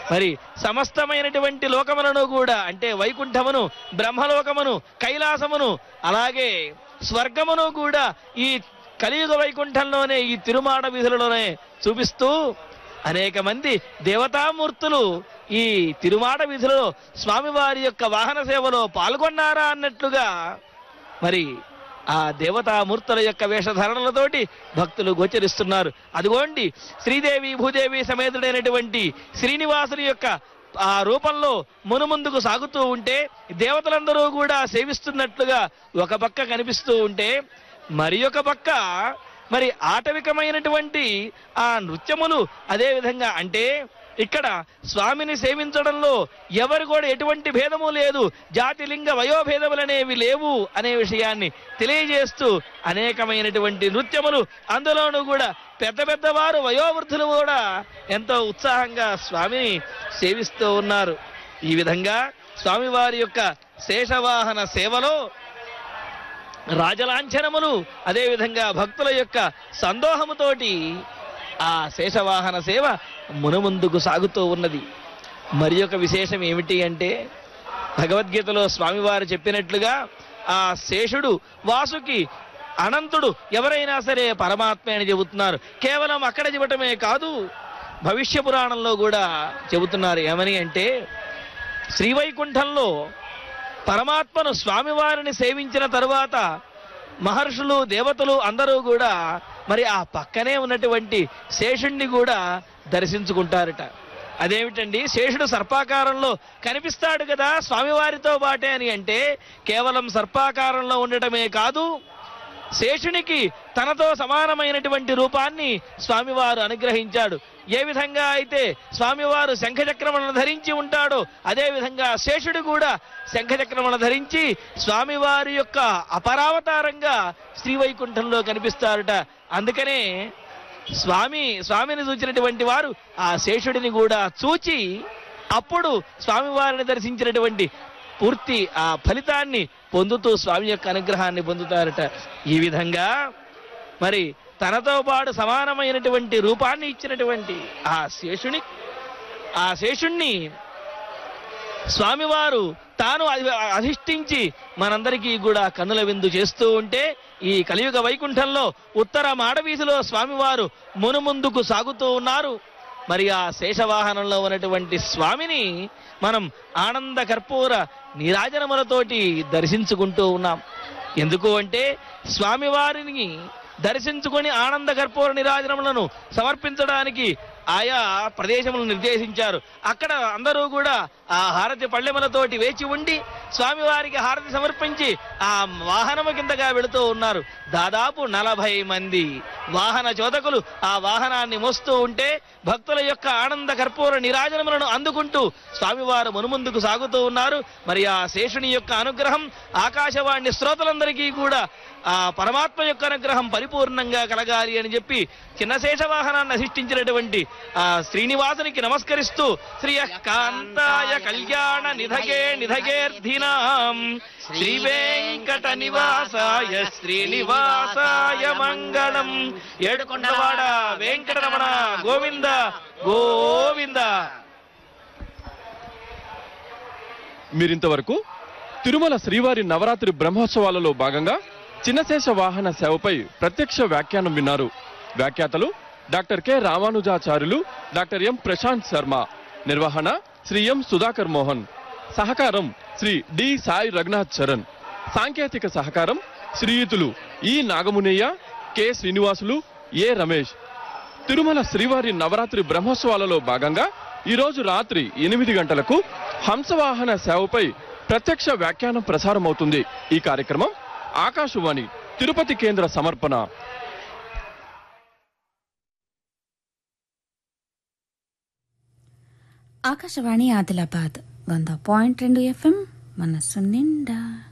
మరి సమస్తమైనటువంటి లోకములను కూడా అంటే వైకుంఠమును బ్రహ్మలోకమును కైలాసమును అలాగే స్వర్గమును కూడా ఈ కలియుగ వైకుంఠంలోనే ఈ తిరుమాడ వీధులలోనే చూపిస్తూ అనేక మంది దేవతామూర్తులు ఈ తిరుమాడ వీధులలో స్వామివారి యొక్క వాహన సేవలో పాల్గొన్నారా అన్నట్లుగా మరి ఆ దేవతామూర్తుల యొక్క వేషధారణలతోటి భక్తులు గోచరిస్తున్నారు అదిగోండి శ్రీదేవి భూదేవి సమేతుడైనటువంటి శ్రీనివాసుని యొక్క ఆ రూపంలో మునుముందుకు సాగుతూ ఉంటే దేవతలందరూ కూడా సేవిస్తున్నట్లుగా ఒక పక్క కనిపిస్తూ ఉంటే మరి ఒక పక్క మరి ఆటవికమైనటువంటి ఆ నృత్యములు అదే విధంగా అంటే ఇక్కడ స్వామిని సేవించడంలో ఎవరు కూడా ఎటువంటి భేదము లేదు జాతి లింగ వయోభేదములు అనేవి లేవు అనే విషయాన్ని తెలియజేస్తూ అనేకమైనటువంటి నృత్యములు అందులోనూ కూడా పెద్ద పెద్దవారు వయోవృద్ధులు కూడా ఎంతో ఉత్సాహంగా స్వామిని సేవిస్తూ ఉన్నారు ఈ విధంగా స్వామివారి యొక్క శేషవాహన సేవలో రాజలాంఛనములు అదేవిధంగా భక్తుల యొక్క సందోహముతోటి ఆ శేషవాహన సేవ మునుముందుకు సాగుతూ ఉన్నది మరి ఒక విశేషం ఏమిటి అంటే భగవద్గీతలో స్వామివారు చెప్పినట్లుగా ఆ శేషుడు వాసుకి అనంతుడు ఎవరైనా సరే పరమాత్మే అని చెబుతున్నారు కేవలం అక్కడ చెప్పటమే కాదు భవిష్య పురాణంలో కూడా చెబుతున్నారు ఏమని అంటే శ్రీవైకుంఠంలో పరమాత్మను స్వామివారిని సేవించిన తరువాత మహర్షులు దేవతలు అందరూ కూడా మరి ఆ పక్కనే ఉన్నటువంటి శేషుణ్ణి కూడా దర్శించుకుంటారట అదేమిటండి శేషుడు సర్పాకారంలో కనిపిస్తాడు కదా స్వామివారితో బాటే అని అంటే కేవలం సర్పాకారంలో ఉండటమే కాదు శేషునికి తనతో సమానమైనటువంటి రూపాన్ని స్వామివారు అనుగ్రహించాడు ఏ విధంగా అయితే స్వామివారు శంఖచక్రములను ధరించి ఉంటాడో అదే విధంగా శేషుడు కూడా శంఖచక్రములను ధరించి స్వామివారి యొక్క అపరావతారంగా శ్రీవైకుంఠంలో కనిపిస్తారట అందుకనే స్వామి స్వామిని చూచినటువంటి వారు ఆ శేషుడిని కూడా చూచి అప్పుడు స్వామివారిని దర్శించినటువంటి పూర్తి ఆ ఫలితాన్ని పొందుతూ స్వామి యొక్క అనుగ్రహాన్ని పొందుతారట ఈ విధంగా మరి తనతో పాటు సమానమైనటువంటి రూపాన్ని ఇచ్చినటువంటి ఆ శేషుని ఆ శేషుణ్ణి స్వామివారు తాను అధి- అధిష్ఠించి మనందరికీ కూడా కన్నుల విందు చేస్తూ ఉంటే ఈ కలియుగ వైకుంఠంలో ఉత్తర మాడవీధిలో స్వామివారు మునుముందుకు సాగుతూ ఉన్నారు మరి ఆ శేషవాహనంలో ఉన్నటువంటి స్వామిని మనం ఆనంద కర్పూర నీరాజనములతోటి దర్శించుకుంటూ ఉన్నాం ఎందుకు అంటే స్వామివారిని దర్శించుకొని ఆనంద కర్పూర నిరాజనములను సమర్పించడానికి ఆయా ప్రదేశములను నిర్దేశించారు అక్కడ అందరూ కూడా ఆ హారతి పళ్ళెములతోటి వేచి ఉండి స్వామివారికి హారతి సమర్పించి ఆ వాహనము కిందగా వెళుతూ ఉన్నారు దాదాపు నలభై మంది వాహన చోదకులు ఆ వాహనాన్ని మోస్తూ ఉంటే భక్తుల యొక్క ఆనంద కర్పూర నిరాజనములను అందుకుంటూ స్వామివారు మునుముందుకు సాగుతూ ఉన్నారు మరి ఆ శేషుని యొక్క అనుగ్రహం ఆకాశవాణి శ్రోతలందరికీ కూడా ఆ పరమాత్మ యొక్క అనుగ్రహం పరిపూర్ణంగా కలగాలి అని చెప్పి చిన్న శేష వాహనాన్ని అధిష్ఠించినటువంటి ఆ శ్రీనివాసునికి నమస్కరిస్తూ శ్రీ కాంతాయ కళ్యాణ నిధగే నిధగేర్ధినాం శ్రీ వెంకట నివాసాయ శ్రీనివాసాయ మంగళం ఏడుకొండవాడ వెంకటరమణ గోవింద గోవింద మీరింతవరకు తిరుమల శ్రీవారి నవరాత్రి బ్రహ్మోత్సవాలలో భాగంగా చిన్నశేష వాహన సేవపై ప్రత్యక్ష వ్యాఖ్యానం విన్నారు వ్యాఖ్యాతలు doctor K Ramanujacharyulu doctor M Prashanth Sharma నిర్వహణ శ్రీ ఎం సుధాకర్ మోహన్ సహకారం శ్రీ డి సాయి రఘునాథ్ చరణ్ సాంకేతిక సహకారం శ్రీయుతులు E Nagamunayya K Srinivasulu A Ramesh Tirumala శ్రీవారి నవరాత్రి బ్రహ్మోత్సవాలలో భాగంగా ఈ రోజు రాత్రి ఎనిమిది గంటలకు హంసవాహన సేవపై ప్రత్యక్ష వ్యాఖ్యానం ప్రసారమవుతుంది ఈ కార్యక్రమం ఆకాశవాణి తిరుపతి కేంద్ర సమర్పణ ఆకాశవాణి ఆదిలాబాద్ వంద పాయింట్ రెండు ఎఫ్ఎం మనస్సు నిండా